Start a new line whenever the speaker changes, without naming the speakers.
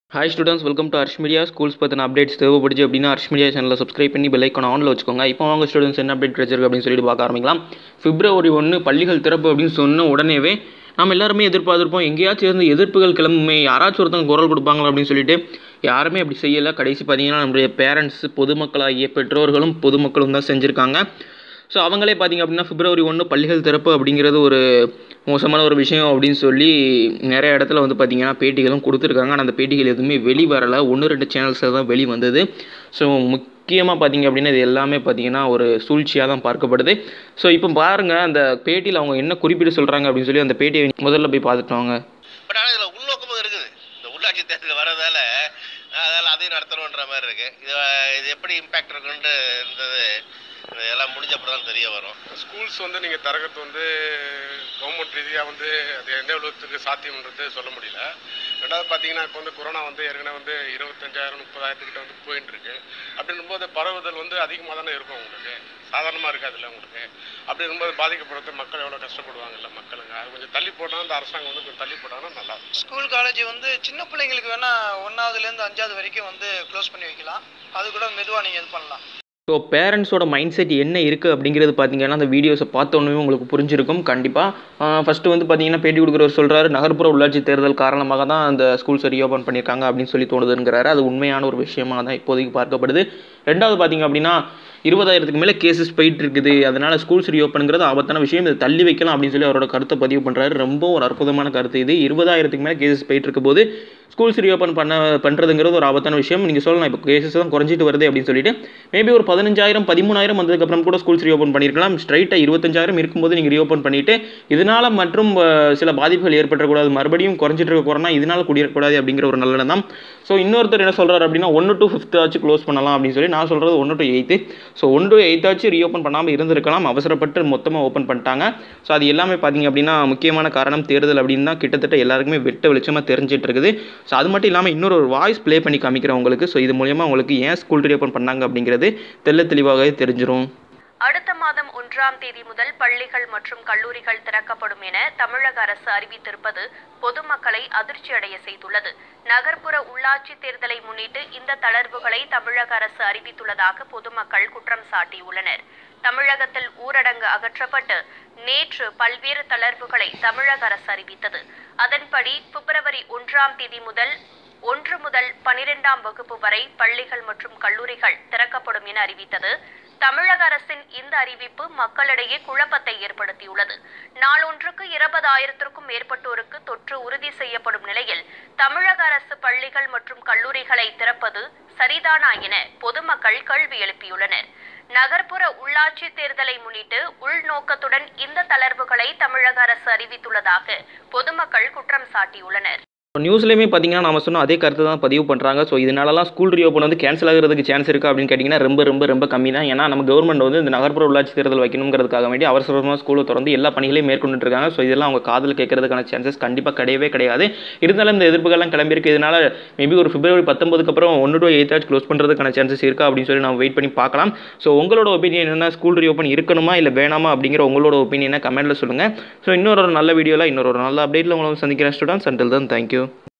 hi students welcome to Arsh Media schools பற்றின updates தேவைப்படுச்சு அப்படின்னா அர்ஷ் மீடியா சேனலை சப்ஸ்கிரைப் பண்ணி பெல் ஐக்கான ஆனில் வச்சுக்கோங்க இப்போ வாங்க ஸ்டூடெண்ட்ஸ் என்ன அப்டேட் கிடைச்சிருக்கு அப்படின்னு சொல்லிட்டு பார்க்க ஆரம்பிக்கலாம் பிப்ரவரி ஒன்று பள்ளிகள் திறப்பு அப்படின்னு சொன்ன உடனேவே நம்ம எல்லாருமே எதிர்பார்த்துருப்போம் எங்கேயாச்சும் இருந்து எதிர்ப்புகள் கிளம்புமே யாராச்சும் ஒருத்தவங்க குரல் கொடுப்பாங்களா அப்படின்னு சொல்லிட்டு யாருமே அப்படி செய்யலை கடைசி பார்த்தீங்கன்னா நம்முடைய பேரண்ட்ஸ் பொதுமக்களாகிய பெற்றோர்களும் பொதுமக்களும் தான் செஞ்சுருக்காங்க ஸோ அவங்களே பார்த்தீங்க அப்படின்னா பிப்ரவரி ஒன்று பள்ளிகள் திறப்பு அப்படிங்கிறது ஒரு மோசமான ஒரு விஷயம் அப்படின்னு சொல்லி நிறைய இடத்துல வந்து பார்த்தீங்கன்னா பேட்டிகளும் கொடுத்துருக்காங்க ஆனால் அந்த பேட்டிகள் எதுவுமே வெளி வரலை ஒன்று ரெண்டு சேனல்ஸில் தான் வெளி வந்தது ஸோ முக்கியமாக பார்த்தீங்க அப்படின்னா இது எல்லாமே பார்த்தீங்கன்னா ஒரு சூழ்ச்சியாக தான் பார்க்கப்படுது ஸோ இப்போ பாருங்கள் அந்த பேட்டியில் அவங்க என்ன குறிப்பிட்டு சொல்கிறாங்க அப்படின்னு சொல்லி அந்த பேட்டியை முதல்ல போய் பார்த்துட்டு வாங்க
பட் ஆனால் இதில் உள்நோக்கமும் இருக்குது இந்த உள்ளாட்சி தேர்தல் வரதால அதால் அதையும் நடத்தணுன்ற மாதிரி இருக்கு இது இது எப்படி இம்பேக்ட் இருக்குன்ட்டு இருந்தது இதெல்லாம் முடிஞ்ச அப்புறம் தான் தெரிய வரும்
ஸ்கூல்ஸ் வந்து நீங்கள் திறக்கிறது வந்து கவர்மெண்ட் ரீதியாக வந்து அது எந்த அளவுக்கு சாத்தியம்ன்றது சொல்ல முடியல ரெண்டாவது பார்த்தீங்கன்னா இப்போ வந்து கொரோனா வந்து ஏற்கனவே வந்து இருபத்தஞ்சாயிரம் முப்பதாயிரத்துக்கிட்ட வந்து போயிட்டு இருக்கு அப்படின்னும்போது பரவுதல் வந்து அதிகமாக தானே இருக்கும் உங்களுக்கு சாதாரணமாக இருக்காதுல்ல உங்களுக்கு அப்படி இருக்கும்போது பாதிக்கப்படுறது மக்கள் எவ்வளோ கஷ்டப்படுவாங்கல்ல மக்களுங்க அது கொஞ்சம் தள்ளி போட்டால் அந்த அரசாங்கம் வந்து கொஞ்சம் தள்ளி போட்டாங்கன்னா நல்லா இருக்கும்
ஸ்கூல் காலேஜ் வந்து சின்ன பிள்ளைங்களுக்கு வேணா ஒன்றாவதுலேருந்து அஞ்சாவது வரைக்கும் வந்து க்ளோஸ் பண்ணி வைக்கலாம் அது கூட மெதுவாக நீங்கள் இது பண்ணலாம்
ஸோ பேரண்ட்ஸோட மைண்ட் செட் என்ன இருக்குது அப்படிங்கிறது பார்த்தீங்கன்னா அந்த வீடியோஸை பார்த்தோன்னே உங்களுக்கு புரிஞ்சிருக்கும் கண்டிப்பாக ஃபஸ்ட்டு வந்து பார்த்தீங்கன்னா பேட்டி கொடுக்குறவர் சொல்கிறாரு நகர்ப்புற உள்ளாட்சி தேர்தல் காரணமாக தான் அந்த ஸ்கூல்ஸை ரீஓப்பன் பண்ணியிருக்காங்க அப்படின்னு சொல்லி தோணுதுங்கிறாரு அது உண்மையான ஒரு விஷயமாக தான் இப்போதைக்கு பார்க்கப்படுது ரெண்டாவது பார்த்தீங்க அப்படின்னா இருபதாயிரத்துக்கு மேலே கேசஸ் போயிட்டு இருக்குது அதனால் ஸ்கூல்ஸ் ரீஓப்பனுங்கிறது ஆபத்தான விஷயம் இதை தள்ளி வைக்கலாம் அப்படின்னு சொல்லி அவரோட கருத்தை பதிவு பண்ணுறாரு ரொம்ப ஒரு அற்புதமான கருத்து இது இருபதாயிரத்துக்கு மேலே கேசஸ் போயிட்டு இருக்க போது ஸ்கூல்ஸ் ரீஓப்பன் பண்ண பண்ணுறதுங்கிறது ஒரு ஆபத்தான விஷயம் நீங்கள் சொல்லலாம் இப்போ கேசஸ் தான் குறைஞ்சிட்டு வருது அப்படின்னு சொல்லிட்டு மேபி ஒரு பதினஞ்சாயிரம் பதிமூணாயிரம் வந்ததுக்கப்புறம் கூட ஸ்கூல்ஸ் ரீஓப்பன் பண்ணியிருக்கலாம் ஸ்ட்ரைட்டாக இருபத்தஞ்சாயிரம் இருக்கும்போது நீங்கள் ரீஓப்பன் பண்ணிவிட்டு இதனால் மற்றும் அஹ், சில பாதிப்புகள் ஏற்படக்கூடாது மறுபடியும் குறைஞ்சிட்டு இருக்க கொரோனா இதனால் குடியேறக்கூடாது அப்படிங்கிற ஒரு நல்ல எண்ணம் ஸோ இன்னொருத்தர் என்ன சொல்கிறார் அப்படின்னா ஒன்று டு ஃபிஃப்த் ஆச்சு க்ளோஸ் பண்ணலாம் அப்படின்னு சொல்லி நான் சொல்கிறது ஒன்று டு எயித்து ஸோ ஒன்று டு எயித்தாச்சும் ரீஓப்பன் பண்ணாமல் இருந்திருக்கலாம் அவசரப்பட்டு மொத்தமாக ஓப்பன் பண்ணிட்டாங்க ஸோ அது எல்லாமே பார்த்தீங்க அப்படின்னா முக்கியமான காரணம் தேர்தல் அப்படின்னு தான் கிட்டத்தட்ட எல்லாருக்குமே வெட்ட வெளிச்சமாக தெரிஞ்சிட்டு இருக்குது ஸோ அது மட்டும் இல்லாமல் இன்னொரு ஒரு வாய்ஸ் ப்ளே பண்ணி காமிக்கிறேன் உங்களுக்கு ஸோ இது மூலியமாக உங்களுக்கு ஏன் ஸ்கூல் ரீஓப்பன் பண்ணாங்க அப்படிங்கிறது தெள்ள தெளிவாகவே தெரிஞ்சிரும்
அடுத்த மாதம் ஒன்றாம் தேதி முதல் பள்ளிகள் மற்றும் கல்லூரிகள் திறக்கப்படும் என தமிழக அரசு அறிவித்திருப்பது பொதுமக்களை அதிர்ச்சியடைய செய்துள்ளது நகர்ப்புற உள்ளாட்சி தேர்தலை முன்னிட்டு இந்த தளர்வுகளை தமிழக அரசு அறிவித்துள்ளதாக பொதுமக்கள் குற்றம் சாட்டியுள்ளனர் தமிழகத்தில் ஊரடங்கு அகற்றப்பட்டு நேற்று பல்வேறு தளர்வுகளை தமிழக அரசு அறிவித்தது அதன்படி பிப்ரவரி ஒன்றாம் தேதி முதல் ஒன்று முதல் பனிரெண்டாம் வகுப்பு வரை பள்ளிகள் மற்றும் கல்லூரிகள் திறக்கப்படும் என அறிவித்தது தமிழக அரசின் இந்த அறிவிப்பு மக்களிடையே குழப்பத்தை ஏற்படுத்தியுள்ளது நாளொன்றுக்கு இருபதாயிரத்திற்கும் மேற்பட்டோருக்கு தொற்று உறுதி செய்யப்படும் நிலையில் தமிழக அரசு பள்ளிகள் மற்றும் கல்லூரிகளை திறப்பது சரிதானா என பொதுமக்கள் கேள்வி எழுப்பியுள்ளனர் நகர்ப்புற உள்ளாட்சி தேர்தலை முன்னிட்டு உள்நோக்கத்துடன் இந்த தளர்வுகளை தமிழக அரசு அறிவித்துள்ளதாக பொதுமக்கள் குற்றம் சாட்டியுள்ளனர்
நியூஸ்லேயுமே பார்த்தீங்கன்னா நம்ம சொன்ன அதே கருத்து தான் பதிவு பண்ணுறாங்க ஸோ இதனாலலாம் ஸ்கூல் ரீஓப்பன் வந்து கேன்சல் ஆகிறதுக்கு சான்ஸ் இருக்குது அப்படின்னு கேட்டிங்கன்னா ரொம்ப ரொம்ப ரொம்ப கம்மி தான் ஏன்னா நம்ம கவர்மெண்ட் வந்து இந்த நகர்ப்புற உள்ளாட்சி தேர்தல் வைக்கணுங்கிறதுக்காக வேண்டி அவசரமாக ஸ்கூலை திறந்து எல்லா பணிகளையும் மேற்கொண்டுட்டு இருக்காங்க ஸோ இதெல்லாம் அவங்க காதில் கேட்கறதுக்கான சான்சஸ் கண்டிப்பாக கிடையவே கிடையாது இருந்தாலும் இந்த எதிர்ப்புகள்லாம் கிளம்பியிருக்கு இதனால மேபி ஒரு பிப்ரவரி பத்தொன்பதுக்கு அப்புறம் ஒன்று டு எயித்தாச்சு க்ளோஸ் பண்ணுறதுக்கான சான்சஸ் இருக்கா அப்படின்னு சொல்லி நம்ம வெயிட் பண்ணி பார்க்கலாம் ஸோ உங்களோட ஒப்பீனியன் என்ன ஸ்கூல் ரீஓப்பன் இருக்கணுமா இல்லை வேணாமா அப்படிங்கிற உங்களோட ஒப்பீனியனை கமெண்ட்டில் சொல்லுங்கள் ஸோ இன்னொரு ஒரு நல்ல வீடியோவில் இன்னொரு ஒரு நல்ல அப்டேட்டில் உங்களை வந்து சந்திக்கிறேன் ஸ்டூடெண்ட்ஸ் அண்டில் தான் தேங்க்யூ